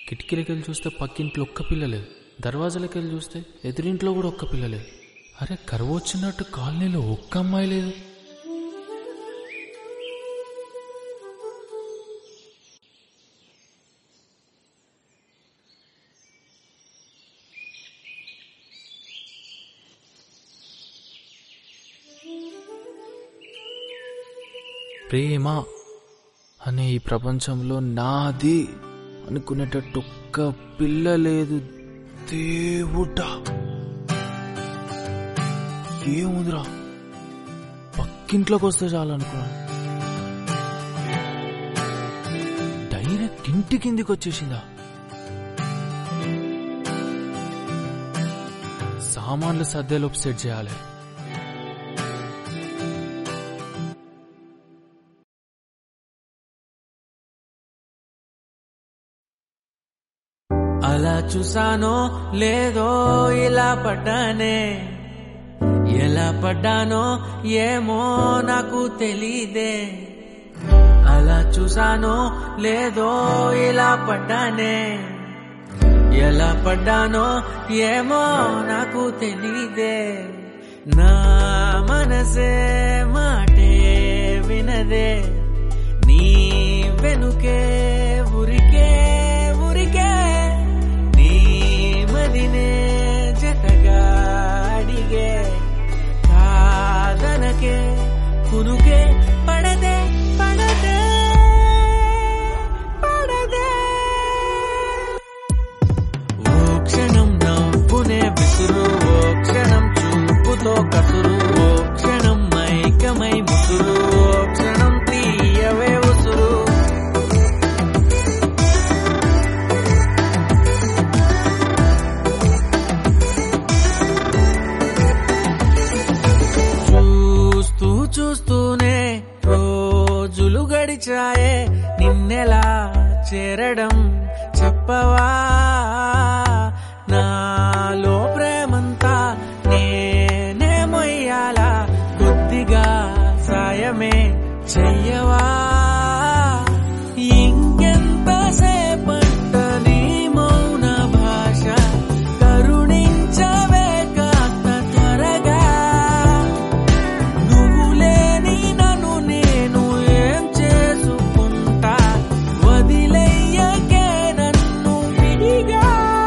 కిటికీలకి వెళ్ళి చూస్తే పక్కింట్లో ఒక్క పిల్ల లేదు దర్వాజాలకి వెళ్ళి చూస్తే ఎదురింట్లో కూడా ఒక్క పిల్ల లేదు అరే కరువు వచ్చినట్టు కాలనీలో ఒక్క అమ్మాయి లేదు ప్రేమ అనే ఈ ప్రపంచంలో నాది అనుకునేటట్టు ఒక్క పిల్ల లేదు దేవుడా ఏముందిరా పక్కింట్లోకి వస్తే చాలు అనుకున్నాను డైరెక్ట్ ఇంటి కిందికి వచ్చేసిందా సామాన్లు సర్దేలోపు సెట్ చేయాలి అలా చూసానో లేదో ఇలా పడ్డానే ఎలా పడ్డానో ఏమో నాకు తెలీదే అలా చూసానో లేదో ఇలా పడ్డానే ఎలా పడ్డానో ఏమో నాకు తెలీదే నా మనసే మాటే వినదే నీ వెనుకే ఉరికే ఉరికే నీ మదినే జతగా అడిగే కాదనకే కునుకే పడదే పడదే పడదే ఓ క్షణం నవ్వునే విసురు ఓ క్షణం చూపుతో కసురు ఓ క్షణం మైకమై ముసురు ఓ క్షణం తీయవే ఉసురు చూస్తూ చూస్తూనే రోజులు గడిచాయే నిన్నెలా చేరడం చెప్పవా నాలో ప్రేమంతా నేనే మొయ్యాలా కొద్దిగా సాయమే చెయ్యవా ఇంకెంత సేపంట నీ మౌన భాష కరుణించవే కాస్త త్వరగా నువ్వు లేని నన్ను నేను ఏం చేసుకుంటా వదిలేయకే నన్ను విడిగా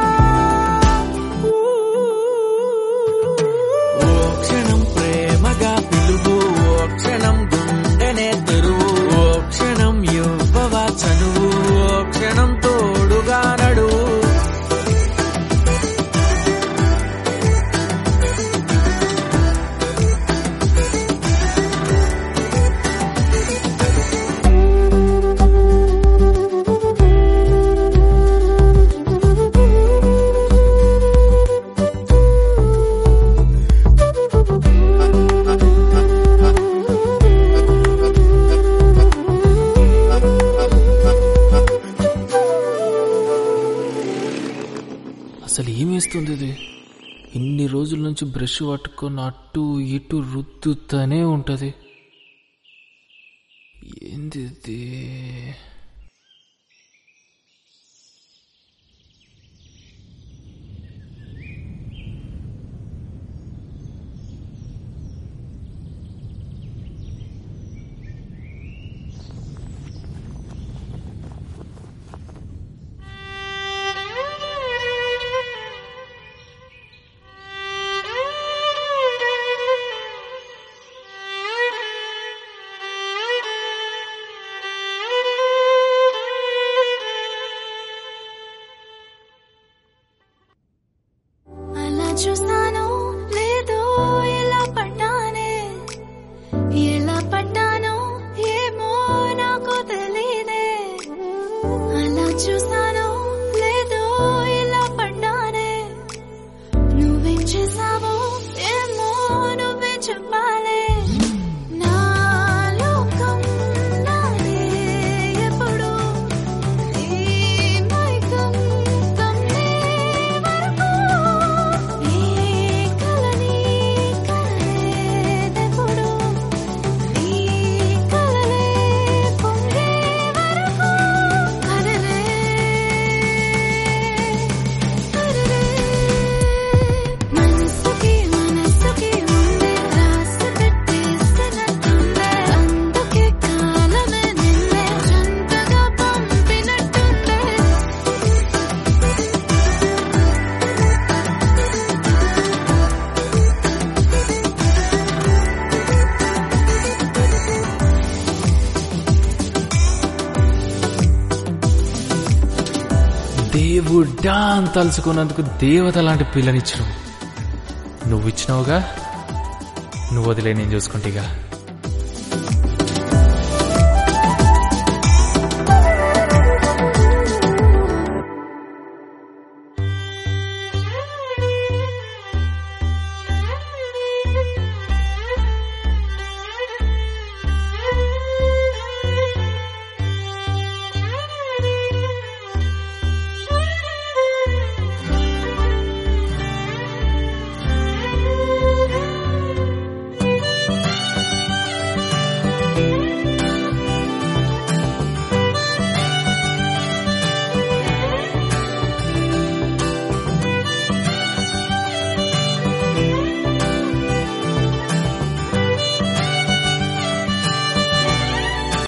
ఓ క్షణం ప్రేమగా పిలువు ఓ క్షణం గుండెనే తెరువు ఓ క్షణం యువవ చనువు ఓ క్షణం తోడుగా నడువు అసలు ఏమేస్తుంది ఇది ఇన్ని రోజుల నుంచి బ్రష్ పట్టుకొని అటు ఇటు రుద్దుతూనే ఉంటది ఏంది ఇది? అలా చూస్తానో లేదో ఎలా పడ్డానే ఎలా పడ్డానో ఏమో నాకు తెలీదే అలా చూస్తానో లేదో ఎలా పడ్డానే నువ్వేం చేసావో ఏమో నువ్వే చెప్పాలే నా లోకం నాదే ఎప్పుడు నీ మైకం కమ్మే వరకు నీ కలని కలలేదెప్పుడు నీ కలలే పొంగే వరకు కలలే దేవుడా అని తలుచుకున్నందుకు దేవత లాంటి పిల్లనిచ్చినావు నువ్వు ఇచ్చినావుగా నువ్వు వదిలే నేను చూసుకుంటేగా